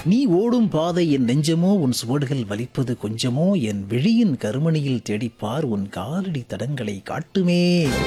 நீ ஓடும் பாதை என் நெஞ்சமோ உன் சுவடுகள் வலிப்பது கொஞ்சமோ என் விழியின் கருமணியில் தேடிப்பார் உன் காலடி தடங்களை காட்டுமே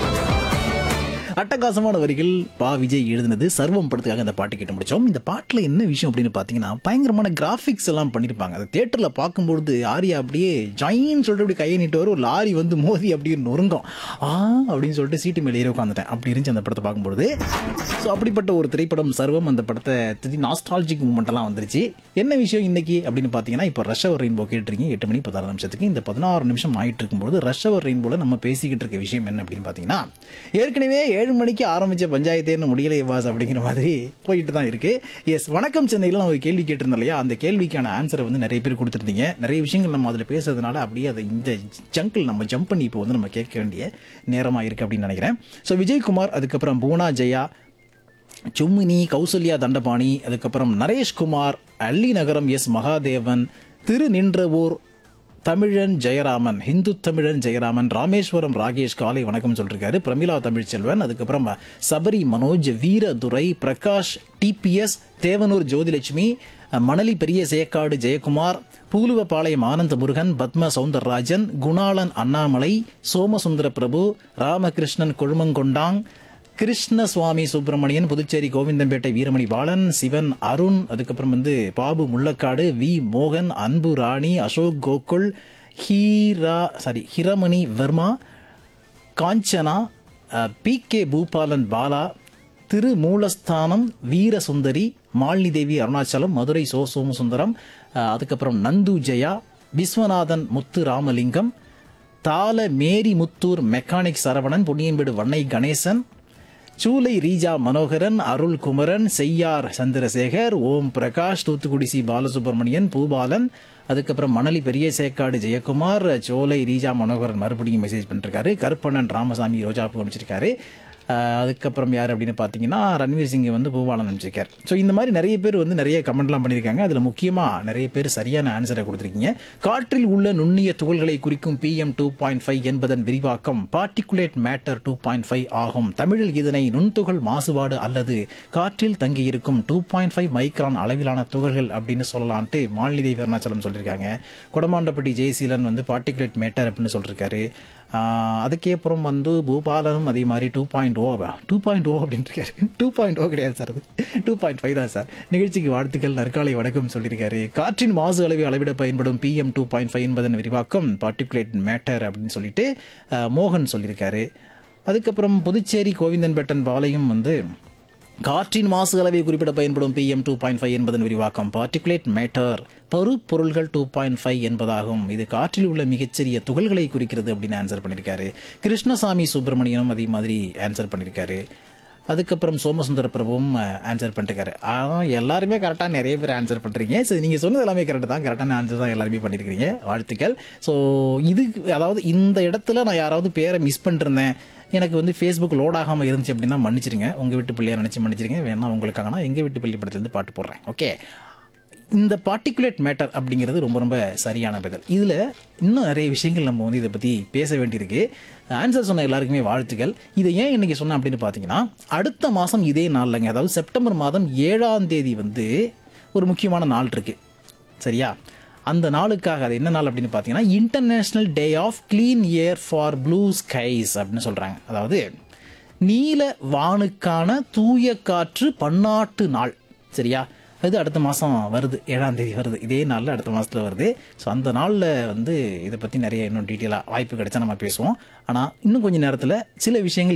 அட்டகாசமான வரிகள் பா விஜய் எழுதினது சர்வம் படத்துக்காக இந்த பாட்டு கேட்டு முடிச்சோம் இந்த பாட்டில் என்ன விஷயம் அப்படின்னு பார்த்தீங்கன்னா பயங்கரமான கிராஃபிக்ஸ் எல்லாம் பண்ணியிருப்பாங்க அதை தேட்டரில் பார்க்கும்பொழுது ஆரியா அப்படியே ஜாயின்னு சொல்லிட்டு அப்படி கையை நீட்டு வரும் ஒரு லாரி வந்து மோதி அப்படியே நொறுங்கும் ஆ அப்படின்னு சொல்லிட்டு சீட்டு மேலே ஏறி உட்காந்துட்டேன் அப்படி இருந்துச்சு அந்த படத்தை பார்க்கும்பொழுது ஸோ அப்படிப்பட்ட ஒரு திரைப்படம் சர்வம் அந்த படத்தை திடீர் நாஸ்டாலஜிக் மூமெண்ட் எல்லாம் வந்துருச்சு என்ன விஷயம் இன்னைக்கு அப்படின்னு பார்த்தீங்கன்னா இப்போ ரஷ் அவர் ரெயின்போ கேட்டிருக்கீங்க எட்டு மணி பதினாறு நிமிஷத்துக்கு இந்த பதினாறு நிமிஷம் ஆயிட்டு இருக்கும்போது ரஷ் அவர் ரெயின்போல நம்ம பேசிக்கிட்டு இருக்க விஷயம் என்ன அப்படின்னு பார்த்தீங்கன்னா ஏற்கனவே ஏழு மணிக்கு ஆரம்பிச்ச பஞ்சாயத்தேன்னு முடியலை பாஸ் அப்படிங்கிற மாதிரி போயிட்டு தான் இருக்கு எஸ் வணக்கம் சென்னையில் நான் ஒரு கேள்வி கேட்டிருந்தோம் இல்லையா அந்த கேள்விக்கான ஆன்சரை வந்து நிறைய பேர் கொடுத்துருந்தீங்க நிறைய விஷயங்கள் நம்ம அதில் பேசுறதுனால அப்படியே அதை இந்த ஜங்கிள் நம்ம ஜம்ப் பண்ணி இப்போ வந்து நம்ம கேட்க வேண்டிய நேரமாக இருக்கு அப்படின்னு நினைக்கிறேன் ஸோ விஜயகுமார் அதுக்கப்புறம் பூனா ஜெயா சும்மினி கௌசல்யா தண்டபாணி அதுக்கப்புறம் நரேஷ்குமார் அள்ளி நகரம் எஸ் மகாதேவன் திரு நின்றவூர் தமிழன் ஜெயராமன் ஹிந்து தமிழன் ஜெயராமன் ராமேஸ்வரம் ராகேஷ் காலை வணக்கம் சொல்லிருக்காரு பிரமிளா தமிழ்ச்செல்வன் அதுக்கப்புறம் சபரி மனோஜ் வீரதுரை பிரகாஷ் டிபிஎஸ் தேவனூர் ஜோதிலட்சுமி மணலி பெரிய சேக்காடு ஜெயக்குமார் பூலுவபாளையம் ஆனந்த முருகன் பத்ம சவுந்தரராஜன் குணாளன் அண்ணாமலை சோமசுந்தர பிரபு ராமகிருஷ்ணன் கொழுமங்கொண்டாங் கிருஷ்ணசுவாமி சுப்பிரமணியன் புதுச்சேரி கோவிந்தம்பேட்டை வீரமணி பாலன் சிவன் அருண் அதுக்கப்புறம் வந்து பாபு முள்ளக்காடு வி மோகன் Anbu Rani Ashok Gokul Heera sorry Hiramani Varma Kanchana P K Boopalan Bala Thiru மூலஸ்தானம் வீரசுந்தரி மாலினி தேவி அருணாச்சலம் மதுரை சோ சோமசுந்தரம் அஹ், அதுக்கப்புறம் நந்து ஜெயா விஸ்வநாதன் முத்து ராமலிங்கம் தால மேரி முத்தூர் மெக்கானிக் சரவணன் பொன்னியம்பேடு வண்ணை கணேசன் சூலை ரீஜா மனோகரன் அருள் குமரன் செய்யார் சந்திரசேகர் ஓம் பிரகாஷ் தூத்துக்குடி சி பாலசுப்ரமணியன் பூபாலன் அதுக்கப்புறம் மணலி பெரிய சேக்காடு ஜெயக்குமார் சோலை ரீஜா மனோகரன் மறுபடியும் மெசேஜ் பண்ணிருக்காரு கருப்பண்ணன் ராமசாமி ரோஜாப்பு அனுப்பிச்சிருக்காரு ஆஹ் அதுக்கப்புறம் யார் அப்படின்னு பார்த்தீங்கன்னா ரன்வீர் சிங் வந்து பூபாலன் அனுப்பிச்சிருக்காரு ஸோ இந்த மாதிரி நிறைய பேர் வந்து நிறைய கமெண்ட்லாம் பண்ணியிருக்காங்க அதில் முக்கியமாக நிறைய பேர் சரியான ஆன்சரை கொடுத்துருக்கீங்க காற்றில் உள்ள நுண்ணிய துகள்களை குறிக்கும் பிஎம் டூ பாயிண்ட் ஃபைவ் என்பதன் விரிவாக்கம் particulate matter two point five ஆகும் தமிழில் இதனை நுண்துகள் மாசுபாடு அல்லது காற்றில் தங்கியிருக்கும் டூ பாயிண்ட் ஃபைவ் மைக்ரான் அளவிலான துகள்கள் அப்படின்னு சொல்லலான்ட்டு மாலினி தேவி அருணாச்சலம் சொல்லியிருக்காங்க கொடமாண்டப்பட்டி ஜெயசீலன் வந்து பார்ட்டிகுலேட் மேட்டர் அப்படின்னு சொல்லியிருக்காரு ஆஹ் அதுக்கே அப்புறம் வந்து பூபாலனும் அதே மாதிரி two point O two point O அப்படின்னு இருக்காரு டூ பாயிண்ட் ஓ கிடையாது சார் அது டூ பாயிண்ட் ஃபைவ் தான் சார் நிகழ்ச்சிக்கு வாழ்த்துக்கள் நற்காலை வணக்கம் சொல்லியிருக்காரு காற்றின் மாசு அளவை அளவிட பயன்படும் பிஎம் டூ பாயிண்ட் ஃபைவ் என்பதன் விரிவாக்கம் பார்ட்டிகுலேட் மேட்டர் அப்படின்னு சொல்லிட்டு ஆஹ் மோகன் சொல்லியிருக்காரு அதுக்கப்புறம் புதுச்சேரி கோவிந்தன்பேட்டன் பாளையம் வந்து காற்றின் மாசு அளவை குறிப்பிட பயன்படும் பிஎம் டூ பாயிண்ட் ஃபைவ் என்பதன் விரிவாக்கம் பார்ட்டிகுலேட் மேட்டர் பரு பொருள்கள் டூ பாயிண்ட் ஃபைவ் என்பதாகும் இது காற்றில் உள்ள மிகச்சிறிய துகள்களை குறிக்கிறது அப்படின்னு ஆன்சர் பண்ணியிருக்காரு கிருஷ்ணசாமி சுப்பிரமணியனும் அதே மாதிரி ஆன்சர் பண்ணியிருக்காரு அதுக்கப்புறம் சோமசுந்தர பிரபுவும் ஆன்சர் பண்ணிருக்காரு ஆனால் எல்லாருமே கரெக்டாக நிறைய பேர் ஆன்சர் பண்ணுறீங்க சரி நீங்கள் சொன்னது எல்லாமே கரெக்ட் தான் கரெக்டான ஆன்சர் தான் எல்லாருமே பண்ணியிருக்கிறீங்க வாழ்த்துக்கள் ஸோ இது அதாவது இந்த இடத்துல நான் யாராவது பேரை மிஸ் பண்ணிருந்தேன் எனக்கு வந்து ஃபேஸ்புக் லோட் ஆகாமல் இருந்துச்சு அப்படின்னா மன்னிச்சிருங்க உங்கள் வீட்டு பிள்ளையா நினச்சி மன்னிச்சிருங்க வேணா உங்களுக்காக நான் எங்கள் வீட்டு பள்ளி படத்துலேருந்து பாட்டு போடுறேன் ஓகே இந்த பார்ட்டிகுலேட் மேட்டர் அப்படிங்கிறது ரொம்ப ரொம்ப சரியான பதில் இதில் இன்னும் நிறைய விஷயங்கள் நம்ம வந்து இதை பற்றி பேச வேண்டியிருக்கு ஆன்சர் சொன்ன எல்லாருக்குமே வாழ்த்துக்கள் இதை ஏன் இன்னைக்கு சொன்னேன் அப்படின்னு பார்த்தீங்கன்னா அடுத்த மாதம் இதே நாள்லங்க அதாவது செப்டம்பர் மாதம் ஏழாம் தேதி வந்து ஒரு முக்கியமான நாள் இருக்கு சரியா அந்த நாளுக்காக அது என்ன நாள் அப்படின்னு பார்த்தீங்கன்னா international day of clean air for blue skies அப்படின்னு சொல்கிறாங்க அதாவது நீல வானுக்கான தூய காற்று பன்னாட்டு நாள் சரியா அது அடுத்த மாதம் வருது ஏழாம் தேதி வருது இதே நாளில் அடுத்த மாதத்தில் வருது ஸோ அந்த நாளில் வந்து இதை பற்றி நிறைய இன்னும் டீட்டெயிலாக வாய்ப்பு கிடைச்சா நம்ம பேசுவோம் ஆனால் இன்னும் கொஞ்சம் நேரத்தில் சில விஷயங்கள்